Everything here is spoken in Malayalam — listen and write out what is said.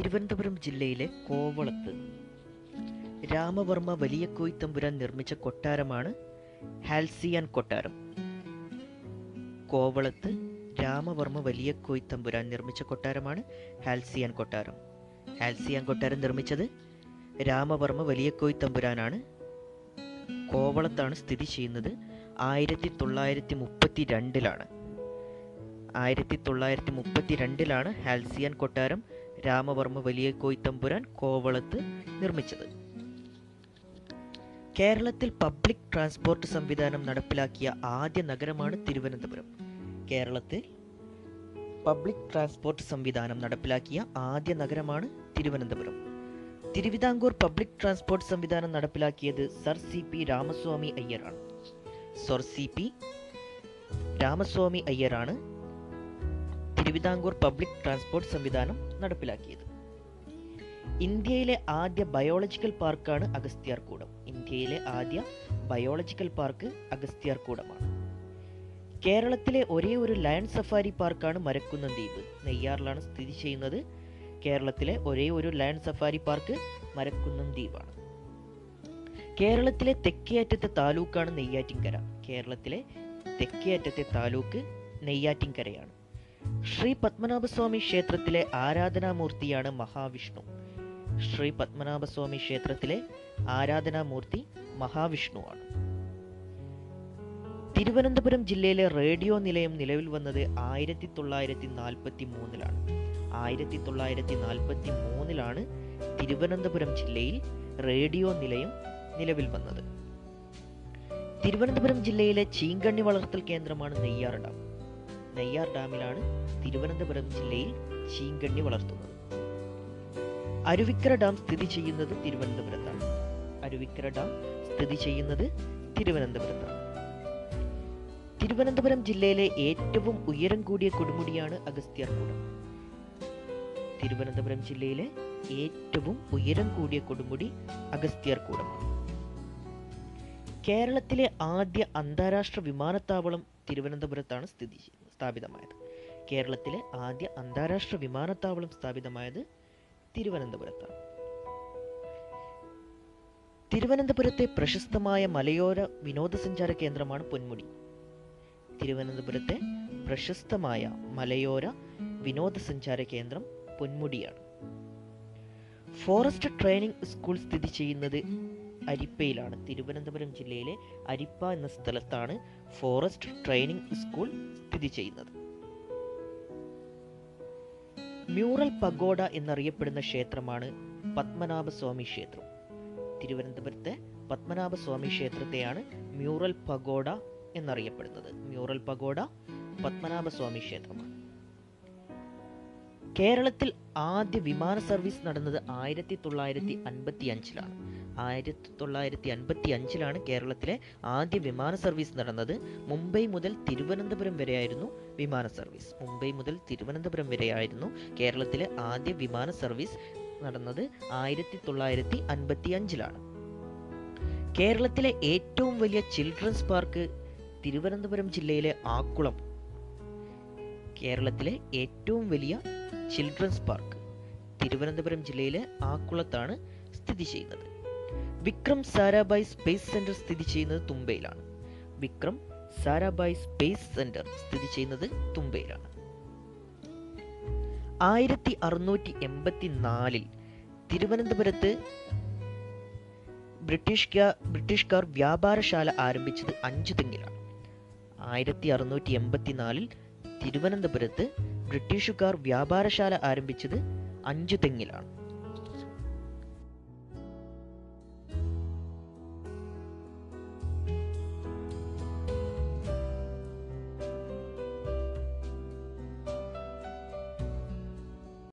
തിരുവനന്തപുരം ജില്ലയിലെ കോവളത്ത് രാമവർമ്മ വലിയ കോയിത്തമ്പുരാൻ നിർമ്മിച്ച കൊട്ടാരമാണ് ഹാൽസിയാൻ കൊട്ടാരം കോവളത്ത് രാമവർമ്മ വലിയ കോയിത്തമ്പുരാൻ നിർമ്മിച്ച കൊട്ടാരമാണ് ഹാൽസിയാൻ കൊട്ടാരം ഹാൽസിയാൻ കൊട്ടാരം നിർമ്മിച്ചത് രാമവർമ്മ വലിയ കോയിത്തമ്പുരാനാണ് കോവളത്താണ് സ്ഥിതി ചെയ്യുന്നത് ആയിരത്തി തൊള്ളായിരത്തി മുപ്പത്തി രണ്ടിലാണ് ആയിരത്തി തൊള്ളായിരത്തി മുപ്പത്തി രണ്ടിലാണ് ഹാൽസിയാൻ കൊട്ടാരം രാമവർമ്മ വലിയ കോയിത്തമ്പുരാൻ കോവളത്ത് നിർമ്മിച്ചത് കേരളത്തിൽ പബ്ലിക് ട്രാൻസ്പോർട്ട് സംവിധാനം നടപ്പിലാക്കിയ ആദ്യ നഗരമാണ് തിരുവനന്തപുരം കേരളത്തിൽ പബ്ലിക് ട്രാൻസ്പോർട്ട് സംവിധാനം നടപ്പിലാക്കിയ ആദ്യ നഗരമാണ് തിരുവനന്തപുരം തിരുവിതാംകൂർ പബ്ലിക് ട്രാൻസ്പോർട്ട് സംവിധാനം നടപ്പിലാക്കിയത് സർ സി പി രാമസ്വാമി അയ്യറാണ് സർ സി പി രാമസ്വാമി അയ്യറാണ് തിരുവിതാംകൂർ പബ്ലിക് ട്രാൻസ്പോർട്ട് സംവിധാനം നടപ്പിലാക്കിയത് ഇന്ത്യയിലെ ആദ്യ ബയോളജിക്കൽ പാർക്കാണ് അഗസ്ത്യാർകൂടം ഇന്ത്യയിലെ ആദ്യ ബയോളജിക്കൽ പാർക്ക് അഗസ്ത്യാർകൂടമാണ് കേരളത്തിലെ ഒരേ ഒരു ലയൺ സഫാരി പാർക്കാണ് മരക്കുന്നം ദ്വീപ് നെയ്യാറിലാണ് സ്ഥിതി ചെയ്യുന്നത് കേരളത്തിലെ ഒരേ ഒരു ലയൺ സഫാരി പാർക്ക് മരക്കുന്നം ദ്വീപാണ് കേരളത്തിലെ തെക്കേ അറ്റത്തെ താലൂക്കാണ് നെയ്യാറ്റിൻകര കേരളത്തിലെ തെക്കേ അറ്റത്തെ താലൂക്ക് നെയ്യാറ്റിൻകരയാണ് ശ്രീ പത്മനാഭസ്വാമി ക്ഷേത്രത്തിലെ ആരാധനാമൂർത്തിയാണ് മഹാവിഷ്ണു ശ്രീ പത്മനാഭസ്വാമി ക്ഷേത്രത്തിലെ ആരാധനാമൂർത്തി മഹാവിഷ്ണുവാണ് തിരുവനന്തപുരം ജില്ലയിലെ റേഡിയോ നിലയം നിലവിൽ വന്നത് ആയിരത്തി തൊള്ളായിരത്തി നാൽപ്പത്തി മൂന്നിലാണ് ആയിരത്തി തൊള്ളായിരത്തി നാൽപ്പത്തി മൂന്നിലാണ് തിരുവനന്തപുരം ജില്ലയിൽ റേഡിയോ നിലയം നിലവിൽ വന്നത് തിരുവനന്തപുരം ജില്ലയിലെ ചീങ്കണ്ണി വളർത്തൽ കേന്ദ്രമാണ് നെയ്യാർ ഡാം നെയ്യാർ ഡാമിലാണ് തിരുവനന്തപുരം ജില്ലയിൽ ചീങ്കണ്ണി വളർത്തുന്നത് അരുവിക്കര ഡാം സ്ഥിതി ചെയ്യുന്നത് തിരുവനന്തപുരത്താണ് അരുവിക്കര ഡാം സ്ഥിതി ചെയ്യുന്നത് തിരുവനന്തപുരത്താണ് തിരുവനന്തപുരം ജില്ലയിലെ ഏറ്റവും ഉയരം കൂടിയ കൊടുമുടിയാണ് അഗസ്ത്യാർകൂടം തിരുവനന്തപുരം ജില്ലയിലെ ഏറ്റവും ഉയരം കൂടിയ കൊടുമുടി അഗസ്ത്യാർകൂടമാണ് കേരളത്തിലെ ആദ്യ അന്താരാഷ്ട്ര വിമാനത്താവളം തിരുവനന്തപുരത്താണ് സ്ഥിതി ചെയ്യുന്നത് സ്ഥാപിതമായത് കേരളത്തിലെ ആദ്യ അന്താരാഷ്ട്ര വിമാനത്താവളം സ്ഥാപിതമായത് തിരുവനന്തപുരത്താണ് തിരുവനന്തപുരത്തെ പ്രശസ്തമായ മലയോര വിനോദസഞ്ചാര കേന്ദ്രമാണ് പൊന്മുടി തിരുവനന്തപുരത്തെ പ്രശസ്തമായ മലയോര വിനോദസഞ്ചാര കേന്ദ്രം പൊന്മുടിയാണ് ഫോറസ്റ്റ് ട്രെയിനിങ് സ്കൂൾ സ്ഥിതി ചെയ്യുന്നത് അരിപ്പയിലാണ് തിരുവനന്തപുരം ജില്ലയിലെ അരിപ്പ എന്ന സ്ഥലത്താണ് ഫോറസ്റ്റ് ട്രെയിനിങ് സ്കൂൾ സ്ഥിതി ചെയ്യുന്നത് മ്യൂറൽ പഗോഡ എന്നറിയപ്പെടുന്ന ക്ഷേത്രമാണ് പത്മനാഭസ്വാമി ക്ഷേത്രം തിരുവനന്തപുരത്തെ പത്മനാഭസ്വാമി ക്ഷേത്രത്തെയാണ് മ്യൂറൽ പഗോഡ എന്നറിയപ്പെടുന്നത് മ്യൂറൽ പഗോഡ പത്മനാഭസ്വാമി ക്ഷേത്രമാണ് കേരളത്തിൽ ആദ്യ വിമാന സർവീസ് നടന്നത് ആയിരത്തി തൊള്ളായിരത്തി അൻപത്തി അഞ്ചിലാണ് ആയിരത്തി തൊള്ളായിരത്തി അൻപത്തി അഞ്ചിലാണ് കേരളത്തിലെ ആദ്യ വിമാന സർവീസ് നടന്നത് മുംബൈ മുതൽ തിരുവനന്തപുരം വരെയായിരുന്നു വിമാന സർവീസ് മുംബൈ മുതൽ തിരുവനന്തപുരം വരെയായിരുന്നു കേരളത്തിലെ ആദ്യ വിമാന സർവീസ് നടന്നത് ആയിരത്തി തൊള്ളായിരത്തി അൻപത്തി അഞ്ചിലാണ് കേരളത്തിലെ ഏറ്റവും വലിയ ചിൽഡ്രൻസ് പാർക്ക് തിരുവനന്തപുരം ജില്ലയിലെ ആക്കുളം കേരളത്തിലെ ഏറ്റവും വലിയ ചിൽഡ്രൻസ് പാർക്ക് തിരുവനന്തപുരം ജില്ലയിലെ ആക്കുളത്താണ് സ്ഥിതി ചെയ്യുന്നത് വിക്രം സാരാഭായ് സ്പേസ് സെന്റർ സ്ഥിതി ചെയ്യുന്നത് തുമ്പയിലാണ് വിക്രം സാരാഭായ് സ്പേസ് സെന്റർ സ്ഥിതി ചെയ്യുന്നത് തുമ്പയിലാണ് ആയിരത്തി അറുന്നൂറ്റി എൺപത്തി നാലിൽ തിരുവനന്തപുരത്ത് ബ്രിട്ടീഷ്കാർ ബ്രിട്ടീഷുകാർ വ്യാപാരശാല ആരംഭിച്ചത് അഞ്ചു തെങ്ങിലാണ് ആയിരത്തി അറുന്നൂറ്റി എൺപത്തിനാലിൽ തിരുവനന്തപുരത്ത് ബ്രിട്ടീഷുകാർ വ്യാപാരശാല ആരംഭിച്ചത് അഞ്ചു തെങ്ങിലാണ്